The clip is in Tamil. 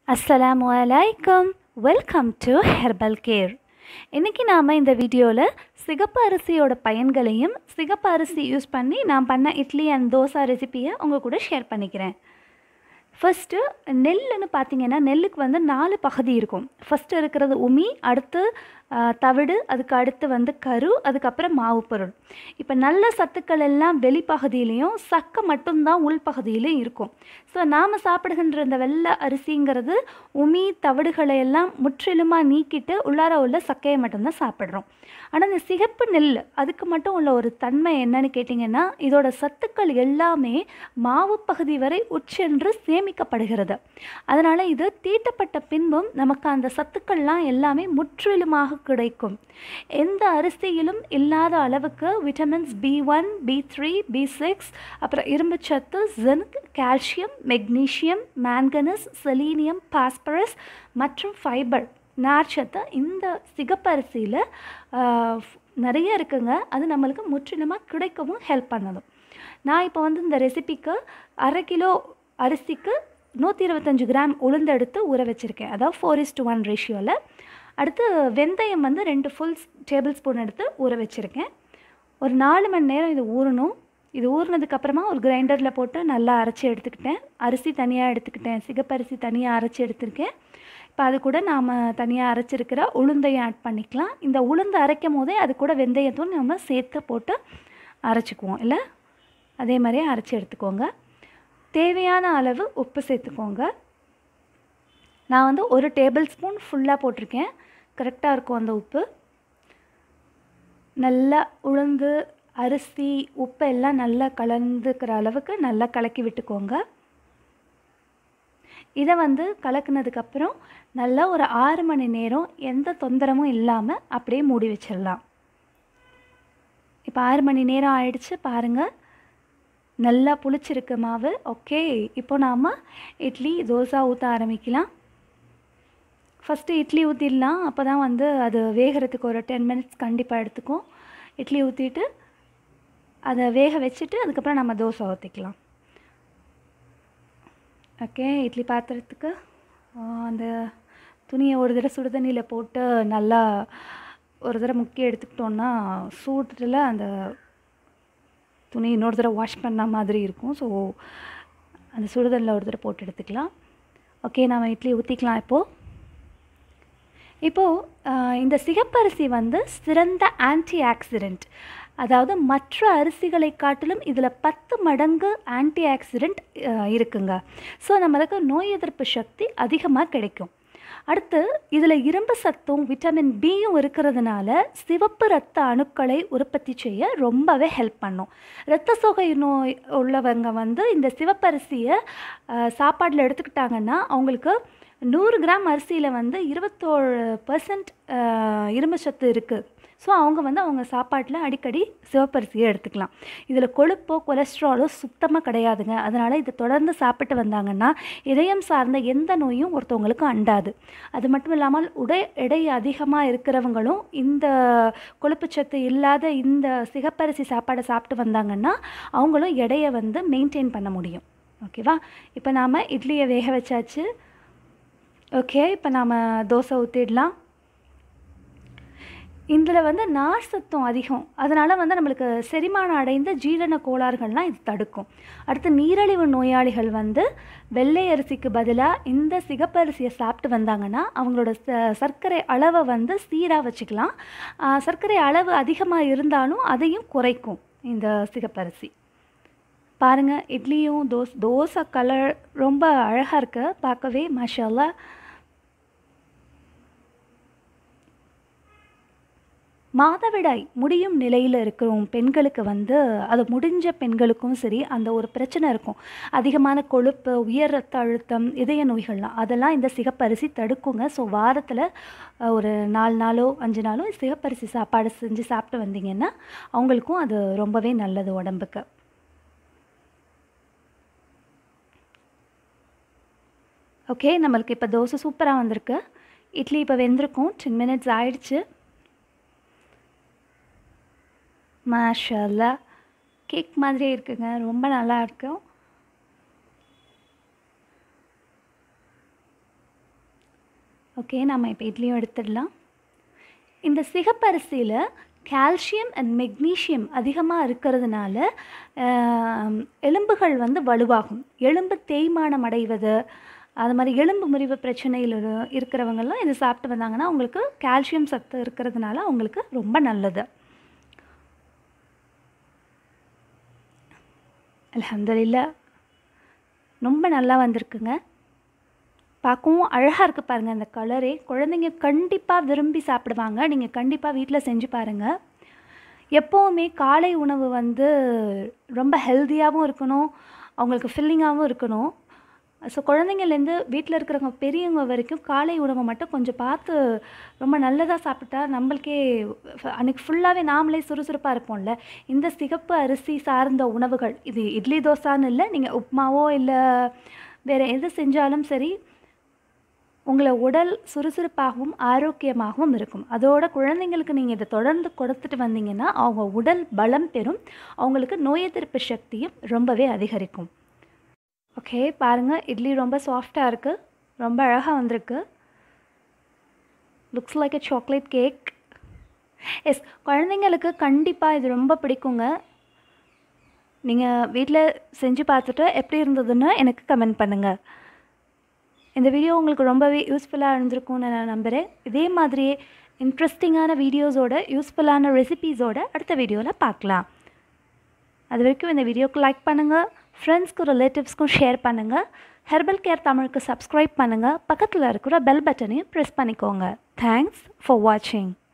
அஸ்ஸலாமு அலைக்கும் வெல்கம் டு ஹெர்பல் கேர் இன்றைக்கி நாம் இந்த வீடியோவில் சிகப்பு அரிசியோட பயன்களையும் சிகப்பு அரிசி யூஸ் பண்ணி நான் பண்ண இட்லி அண்ட் தோசை ரெசிபியை உங்கள் கூட ஷேர் பண்ணிக்கிறேன் ஃபஸ்ட்டு நெல்லுன்னு பார்த்தீங்கன்னா நெல்லுக்கு வந்து நாலு பகுதி இருக்கும் ஃபஸ்ட்டு இருக்கிறது உமி அடுத்து ஆ, தவிடு அதுக்கு அடுத்து வந்து கரு அதுக்கப்புறம் மாவு பொருள் இப்போ நல்ல சத்துக்கள் எல்லாம் வெளிப்பகுதியிலையும் சக்கை மட்டும்தான் உள்பகுதியிலும் இருக்கும் ஸோ நாம் சாப்பிடுகின்ற இந்த வெள்ளை அரிசிங்கிறது உமி தவிடுகளை எல்லாம் முற்றிலுமாக நீக்கிட்டு உள்ளார உள்ள சக்கையை மட்டும்தான் சாப்பிட்றோம் ஆனால் இந்த சிகப்பு நெல் அதுக்கு மட்டும் உள்ள ஒரு தன்மை என்னன்னு கேட்டிங்கன்னா இதோட சத்துக்கள் எல்லாமே மாவு பகுதி வரை உட்சென்று சேமிக்கப்படுகிறது அதனால் இது தீட்டப்பட்ட பின்பும் நமக்கு அந்த சத்துக்கள்லாம் எல்லாமே முற்றிலுமாக கிடைக்கும் எந்த அரிசியிலும் இல்லாத அளவுக்கு vitamins B one B three B six அப்புறம் இரும்புச்சத்து zinc calcium magnesium manganese selenium phosphorus மற்றும் ஃபைபர் நார்ச்சத்து இந்த சிகப்பரிசியில் நிறைய இருக்குங்க அது நம்மளுக்கு முற்றிலுமாக கிடைக்கவும் ஹெல்ப் பண்ணுது நான் இப்போ வந்து இந்த ரெசிபிக்கு அரை கிலோ அரிசிக்கு நூற்றி இருபத்தஞ்சு கிராம் உளுந்து எடுத்து ஊற வச்சுருக்கேன் அதாவது ஃபோர் இஸ் டு ஒன் ரேஷியோவில் அடுத்து வெந்தயம் வந்து ரெண்டு ஃபுல் டேபிள் ஸ்பூன் எடுத்து ஊற வச்சுருக்கேன் ஒரு நாலு மணி நேரம் இது ஊறணும் இது ஊறினதுக்கப்புறமா ஒரு கிரைண்டரில் போட்டு நல்லா அரைச்சி எடுத்துக்கிட்டேன் அரிசி தனியாக எடுத்துக்கிட்டேன் சிகப்பரிசி தனியாக அரைச்சி எடுத்திருக்கேன் இப்போ அது கூட நாம் தனியாக அரைச்சிருக்கிற உளுந்தையும் ஆட் பண்ணிக்கலாம் இந்த உளுந்து அரைக்கும் போதே அது கூட வெந்தயத்தும் நம்ம சேர்த்து போட்டு அரைச்சிக்குவோம் இல்லை அதே மாதிரியே அரைச்சி எடுத்துக்கோங்க தேவையான அளவு உப்பு சேர்த்துக்கோங்க நான் வந்து ஒரு டேபிள் ஸ்பூன் ஃபுல்லாக போட்டிருக்கேன் கரெக்டாக இருக்கும் அந்த உப்பு நல்லா உளுந்து அரிசி உப்பு எல்லாம் நல்லா கலந்துக்கிற அளவுக்கு நல்லா கலக்கி விட்டுக்கோங்க இதை வந்து கலக்குனதுக்கப்புறம் நல்லா ஒரு ஆறு மணி நேரம் எந்த தொந்தரமும் இல்லாமல் அப்படியே மூடி வச்சிடலாம் இப்போ ஆறு மணி நேரம் ஆயிடுச்சு பாருங்கள் நல்லா புளிச்சிருக்கு மாவு ஓகே இப்போ நாம் இட்லி தோசை ஊற்ற ஆரம்பிக்கலாம் ஃபஸ்ட்டு இட்லி ஊற்றிடலாம் அப்போ தான் வந்து அது வேகிறதுக்கு ஒரு டென் மினிட்ஸ் கண்டிப்பாக எடுத்துக்கும் இட்லி ஊற்றிட்டு அதை வேக வச்சுட்டு அதுக்கப்புறம் நம்ம தோசை ஊற்றிக்கலாம் ஓகே இட்லி பாத்திரத்துக்கு ஆ, அந்த துணியை ஒரு தடவை சுடு தண்ணியில் போட்டு நல்லா ஒரு தடவை முக்கி எடுத்துக்கிட்டோன்னா சூட்டில் அந்த துணி இன்னொரு தடவை வாஷ் பண்ண மாதிரி இருக்கும் ஸோ அந்த சுடுதண்ணில் ஒரு தடவை போட்டு எடுத்துக்கலாம் ஓகே நாம் இட்லி ஊற்றிக்கலாம் இப்போது இப்போது இந்த சிகப்பரிசி வந்து சிறந்த ஆன்டி ஆக்சிடெண்ட் அதாவது மற்ற அரிசிகளை காட்டிலும் இதில் பத்து மடங்கு ஆன்டி ஆக்சிடெண்ட் இருக்குங்க ஸோ நம்மளுக்கு நோய் எதிர்ப்பு சக்தி அதிகமாக கிடைக்கும் அடுத்து இதில் இரும்பு சத்தும் விட்டமின் பியும் இருக்கிறதுனால சிவப்பு இரத்த அணுக்களை உற்பத்தி செய்ய ரொம்பவே ஹெல்ப் பண்ணும் இரத்த சோகை நோய் உள்ளவங்க வந்து இந்த சிவப்பரிசியை சாப்பாட்டில் எடுத்துக்கிட்டாங்கன்னா அவங்களுக்கு நூறு கிராம் அரிசியில் வந்து இருபத்தோரு பர்சன்ட் இரும்பு சத்து இருக்குது ஸோ அவங்க வந்து அவங்க சாப்பாட்டில் அடிக்கடி சிவப்பரிசியை எடுத்துக்கலாம் இதில் கொழுப்போ கொலஸ்ட்ராலோ சுத்தமாக கிடையாதுங்க அதனால் இதை தொடர்ந்து சாப்பிட்டு வந்தாங்கன்னா இதயம் சார்ந்த எந்த நோயும் ஒருத்தவங்களுக்கு அண்டாது அது மட்டும் இல்லாமல் உடை எடை அதிகமாக இருக்கிறவங்களும் இந்த கொழுப்புச்சத்து இல்லாத இந்த சிகப்பரிசி சாப்பாடை சாப்பிட்டு வந்தாங்கன்னா அவங்களும் எடையை வந்து மெயின்டைன் பண்ண முடியும் ஓகேவா இப்போ நாம் இட்லியை வேக வச்சாச்சு ஓகே இப்போ நாம் தோசை ஊற்றிடலாம் இதில் வந்து நார் சத்தம் அதிகம் அதனால் வந்து நம்மளுக்கு செரிமானம் அடைந்த ஜீரண கோளாறுகள்லாம் இது தடுக்கும் அடுத்து நீரிழிவு நோயாளிகள் வந்து வெள்ளை அரிசிக்கு பதிலாக இந்த சிகப்பரிசியை சாப்பிட்டு வந்தாங்கன்னா அவங்களோட ச சர்க்கரை அளவை வந்து சீராக வச்சுக்கலாம் ஆ, சர்க்கரை அளவு அதிகமாக இருந்தாலும் அதையும் குறைக்கும் இந்த சிகப்பரிசி பாருங்கள் இட்லியும் தோஸ் தோசை கலர் ரொம்ப அழகாக இருக்கு பார்க்கவே மாஷால்லா மாதவிடாய் முடியும் நிலையில் இருக்கிற பெண்களுக்கு வந்து அது முடிஞ்ச பெண்களுக்கும் சரி அந்த ஒரு பிரச்சனை இருக்கும் அதிகமான கொழுப்பு உயர் ரத்த அழுத்தம் இதய நோய்கள்லாம் அதெல்லாம் இந்த சிகப்பரிசி தடுக்குங்க ஸோ வாரத்தில் அஹ், ஒரு நாலு நாளோ அஞ்சு நாளோ சிகப்பரிசி சாப்பாடு செஞ்சு சாப்பிட்டு வந்தீங்கன்னா அவங்களுக்கும் அது ரொம்பவே நல்லது உடம்புக்கு ஓகே நம்மளுக்கு இப்போ தோசை சூப்பராக வந்திருக்கு இட்லி இப்போ வெந்திருக்கும் டென் மினிட்ஸ் ஆயிடுச்சு மாஷல்லா கேக் மாதிரியே இருக்குங்க ரொம்ப நல்லா இருக்கும் ஓகே நம்ம இப்போ இட்லியும் எடுத்துடலாம் இந்த சிகப்பரிசியில் கால்சியம் அண்ட் மெக்னீஷியம் அதிகமாக இருக்கிறதுனால ஆம், எலும்புகள் வந்து வலுவாகும் எலும்பு தேய்மானம் அடைவது அது மாதிரி எலும்பு முறிவு பிரச்சனையில் இரு- இருக்கிறவங்கெல்லாம் இது சாப்பிட்டு வந்தாங்கன்னா அவங்களுக்கு கால்சியம் சத்து இருக்கிறதுனால அவங்களுக்கு ரொம்ப நல்லது அல்ஹம்துலில்லா ரொம்ப நல்லா வந்திருக்குங்க பார்க்கவும் அழகாக இருக்குது பாருங்கள் அந்த கலரே குழந்தைங்க கண்டிப்பாக விரும்பி சாப்பிடுவாங்க நீங்கள் கண்டிப்பாக வீட்டில் செஞ்சு பாருங்கள் எப்போவுமே காலை உணவு வந்து ரொம்ப ஹெல்த்தியாகவும் இருக்கணும் அவங்களுக்கு ஃபில்லிங்காகவும் இருக்கணும் ஸோ குழந்தைங்கள்லேருந்து வீட்டில் இருக்கிறவங்க பெரியவங்க வரைக்கும் காலை உணவை மட்டும் கொஞ்சம் பார்த்து ரொம்ப நல்லதாக சாப்பிட்டா நம்மளுக்கே ஃப- அன்னைக்கு ஃபுல்லாகவே நாமளே சுறுசுறுப்பாக இருப்போம்ல இந்த சிகப்பு அரிசி சார்ந்த உணவுகள் இது இட்லி தோசான்னு இல்லை நீங்கள் உப்புமாவோ இல்லை வேறு எது செஞ்சாலும் சரி உங்களை உடல் சுறுசுறுப்பாகவும் ஆரோக்கியமாகவும் இருக்கும் அதோட குழந்தைங்களுக்கு நீங்கள் இதை தொடர்ந்து கொடுத்துட்டு வந்தீங்கன்னா அவங்க உடல் பலம் பெறும் அவங்களுக்கு நோய் எதிர்ப்பு சக்தியும் ரொம்பவே அதிகரிக்கும் ஓகே பாருங்கள் இட்லி ரொம்ப சாஃப்டாக இருக்குது ரொம்ப அழகாக வந்திருக்கு looks like a chocolate cake yes குழந்தைங்களுக்கு கண்டிப்பாக இது ரொம்ப பிடிக்குங்க நீங்கள் வீட்டில் செஞ்சு பார்த்துட்டு எப்படி இருந்ததுன்னு எனக்கு கமெண்ட் பண்ணுங்கள் இந்த வீடியோ உங்களுக்கு ரொம்பவே யூஸ்ஃபுல்லாக இருந்திருக்கும்னு நான் நம்புகிறேன் இதே மாதிரியே இன்ட்ரெஸ்டிங்கான வீடியோஸோட யூஸ்ஃபுல்லான ரெசிபீஸோட அடுத்த வீடியோவில் பார்க்கலாம் அது வரைக்கும் இந்த வீடியோக்கு லைக் பண்ணுங்கள் ஃப்ரெண்ட்ஸ்க்கும் ரிலேட்டிவ்ஸ்க்கும் ஷேர் பண்ணுங்கள் ஹெர்பல் கேர் தமிழுக்கு சப்ஸ்கிரைப் பண்ணுங்கள் பக்கத்தில் இருக்கிற பெல் பட்டனையும் ப்ரெஸ் பண்ணிக்கோங்க தேங்க்ஸ் ஃபார் வாட்சிங்